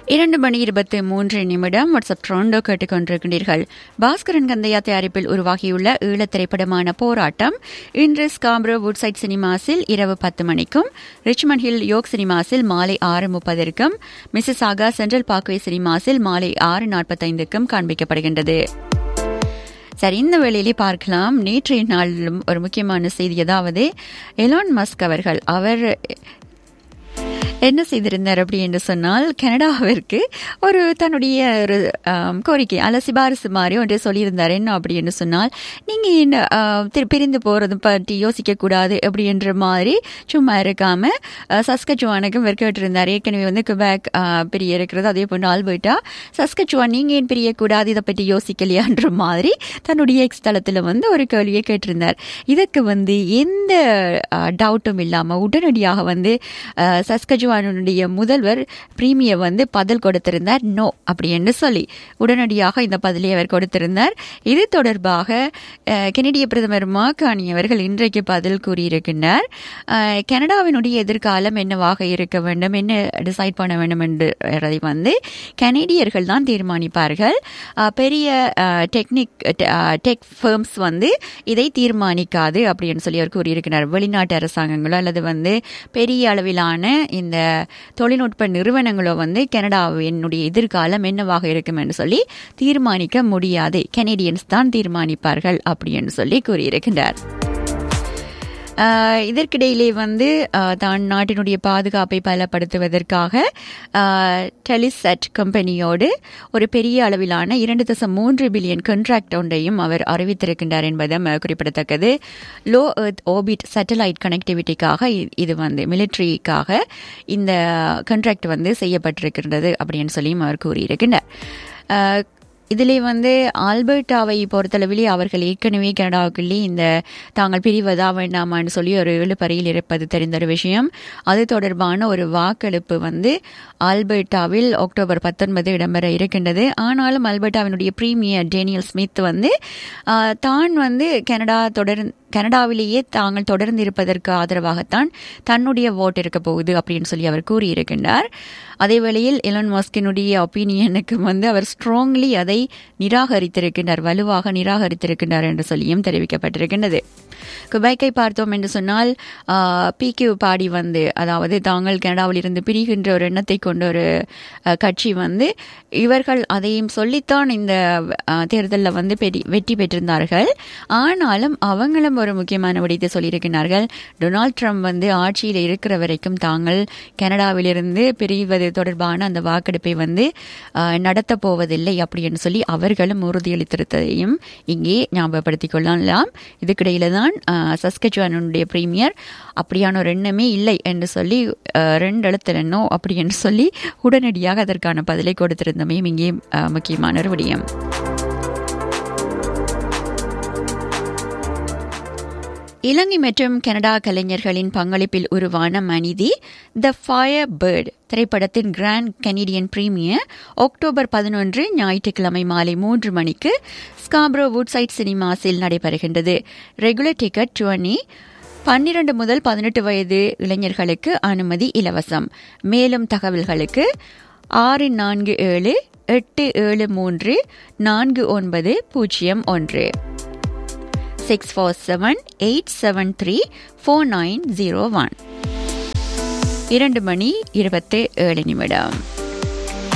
இரண்டு மணி இருபத்தி மூன்று நிமிடம் வாட்ஸ்அப் ட்ரோண்டோ கேட்டுக்கொண்டிருக்கின்றீர்கள் பாஸ்கரன் கந்தையா தயாரிப்பில் உருவாகியுள்ள ஈழத் திரைப்படமான போராட்டம் இன்று ஸ்காம்ரோ வுட்சைட் சினிமாஸில் இரவு பத்து மணிக்கும் ரிச்மண்ட் ஹில் யோக் சினிமாஸில் மாலை ஆறு முப்பதற்கும் மிஸ்ஸஸ் ஆகா சென்ட்ரல் பார்க்வே சினிமாஸில் மாலை ஆறு நாற்பத்தைந்துக்கும் காண்பிக்கப்படுகின்றது சரி இந்த வேளையிலே பார்க்கலாம் நேற்றைய நாளிலும் ஒரு முக்கியமான செய்தி அதாவது எலான் மஸ்க் அவர்கள் அவர் என்ன செய்திருந்தார் அப்படி என்று சொன்னால் கனடாவிற்கு ஒரு தன்னுடைய ஒரு ஆம், கோரிக்கை அல்ல சிபாரிசு மாதிரி ஒன்றை சொல்லியிருந்தார் என்ன அப்படி என்று சொன்னால் நீங்கள் என்ன ஆ, திரு- பிரிந்து போகிறது பற்றி யோசிக்கக்கூடாது அப்படி என்ற மாதிரி சும்மா இருக்காம சஸ்கச்சுவானுக்கும் வெறுக்கிட்டிருந்தார் ஏற்கனவே வந்து குபேக் ஆ, பிரிய இருக்கிறது அதே போன்று ஆல்பர்ட்டா சஸ்கச்சுவான் நீங்கள் ஏன் பிரியக்கூடாது இதை பற்றி யோசிக்கலையான்ற மாதிரி தன்னுடைய எக்ஸ் தளத்தில் வந்து ஒரு கேள்வியை கேட்டிருந்தார் இதற்கு வந்து எந்த டவுட்டும் இல்லாமல் உடனடியாக வந்து அஹ், சஸ்கஜுவானுடைய முதல்வர் பிரீமியர் வந்து பதில் கொடுத்திருந்தார் நோ அப்படி என்று சொல்லி உடனடியாக இந்த பதிலை அவர் கொடுத்திருந்தார் இது தொடர்பாக அஹ், கெனடிய பிரதமர் மாகாணி அவர்கள் இன்றைக்கு பதில் கூறியிருக்கின்றார் அஹ், கனடாவினுடைய எதிர்காலம் என்னவாக இருக்க வேண்டும் என்ன டிசைட் பண்ண வேண்டும் என்றதை வந்து கனேடியர்கள் தான் தீர்மானிப்பார்கள் அஹ், பெரிய டெக்னிக் டெக் ஃபேர்ம்ஸ் வந்து இதை தீர்மானிக்காது அப்படின்னு சொல்லி அவர் கூறியிருக்கிறார் வெளிநாட்டு அரசாங்கங்களோ அல்லது வந்து பெரிய அளவிலான இந்த தொழில்நுட்ப நிறுவனங்களோ வந்து கனடாவினுடைய எதிர்காலம் என்னவாக இருக்கும் என்று சொல்லி தீர்மானிக்க முடியாது கனேடியன்ஸ் தான் தீர்மானிப்பார்கள் அப்படின்னு சொல்லி கூறியிருக்கின்றார் ஆஹ் இதற்கிடையிலே வந்து ஆஹ் தான் நாட்டினுடைய பாதுகாப்பை பலப்படுத்துவதற்காக டெலிசெட் கம்பெனியோடு ஒரு பெரிய அளவிலான இரண்டு தசம் மூன்று பில்லியன் கான்ட்ராக்ட் ஒன்றையும் அவர் அறிவித்திருக்கின்றார் என்பதும் ஆஹ் குறிப்பிடத்தக்கது லோ எர்த் ஓபிட் சேட்டலைட் கனெக்டிவிட்டிக்காக இ- இது வந்து மிலிட்ரிக்காக இந்த கான்ட்ராக்ட் வந்து செய்யப்பட்டிருக்கின்றது அப்படின்னு சொல்லியும் அவர் கூறியிருக்கின்றார் ஆஹ் இதிலே வந்து ஆல்பர்ட்டாவை பொறுத்தளவிலே அவர்கள் ஏற்கனவே கனடாவுக்குள்ளே இந்த தாங்கள் பிரிவதா வேண்டாமான்னு சொல்லி ஒரு இழுபறையில் இருப்பது தெரிந்த ஒரு விஷயம் அது தொடர்பான ஒரு வாக்கெடுப்பு வந்து ஆல்பர்ட்டாவில் அக்டோபர் பத்தொன்பது இடம்பெற இருக்கின்றது ஆனாலும் ஆல்பர்ட்டாவினுடைய பிரீமியர் டேனியல் ஸ்மித் வந்து ஆஹ், தான் வந்து கனடா தொடர் கனடாவிலேயே தாங்கள் தொடர்ந்து இருப்பதற்கு ஆதரவாகத்தான் தன்னுடைய ஓட் இருக்க போகுது அப்படின்னு சொல்லி அவர் கூறியிருக்கின்றார் அதே வேளையில் எலன் மாஸ்கினுடைய ஒப்பீனியனுக்கு வந்து அவர் ஸ்ட்ராங்லி அதை நிராகரித்திருக்கின்றார் வலுவாக நிராகரித்திருக்கின்றார் என்று சொல்லியும் தெரிவிக்கப்பட்டிருக்கின்றது குபைக்கை பார்த்தோம் என்று சொன்னால் பிக்யூ பாடி வந்து அதாவது தாங்கள் கனடாவில் இருந்து பிரிகின்ற ஒரு எண்ணத்தை கொண்ட ஒரு ஆஹ், கட்சி வந்து இவர்கள் அதையும் சொல்லித்தான் இந்த தேர்தலில் வந்து பெரி வெற்றி பெற்றிருந்தார்கள் ஆனாலும் அவங்களும் ஒரு முக்கியமான விடயத்தை சொல்லியிருக்கிறார்கள் டொனால்ட் ட்ரம்ப் வந்து ஆட்சியில் இருக்கிற வரைக்கும் தாங்கள் கனடாவிலிருந்து பிரிவது தொடர்பான அந்த வாக்கெடுப்பை வந்து ஆஹ், நடத்தப் போவதில்லை அப்படின்னு சொல்லி அவர்களும் உறுதியளித்திருத்ததையும் இங்கே ஞாபகப்படுத்திக் கொள்ளலாம் இதுக்கிடையில தான் சஸ்கச்சுவானுடைய பிரீமியர் அப்படியான ஒரு எண்ணமே இல்லை என்று சொல்லி ஆஹ், ரெண்டு எழுத்துல நோ அப்படி என்று சொல்லி உடனடியாக அதற்கான பதிலை கொடுத்திருந்தமையும் இங்கே ஆஹ், முக்கியமான ஒரு விடயம் இலங்கை மற்றும் கனடா கலைஞர்களின் பங்களிப்பில் உருவான மனிதி த ஃபயர் பேர்ட் திரைப்படத்தின் கிராண்ட் கனடியன் பிரீமியர் அக்டோபர் பதினொன்று ஞாயிற்றுக்கிழமை மாலை மூன்று மணிக்கு ஸ்காப்ரோ வுட்சைட் சினிமாஸில் நடைபெறுகின்றது ரெகுலர் டிக்கெட் டுவனி பன்னிரண்டு முதல் பதினெட்டு வயது இளைஞர்களுக்கு அனுமதி இலவசம் மேலும் தகவல்களுக்கு ஆறு நான்கு ஏழு எட்டு ஏழு மூன்று நான்கு ஒன்பது பூஜ்ஜியம் ஒன்று six four seven eight seven three four nine zero one இரண்டு மணி இருபத்தி ஏழு நிமிடம்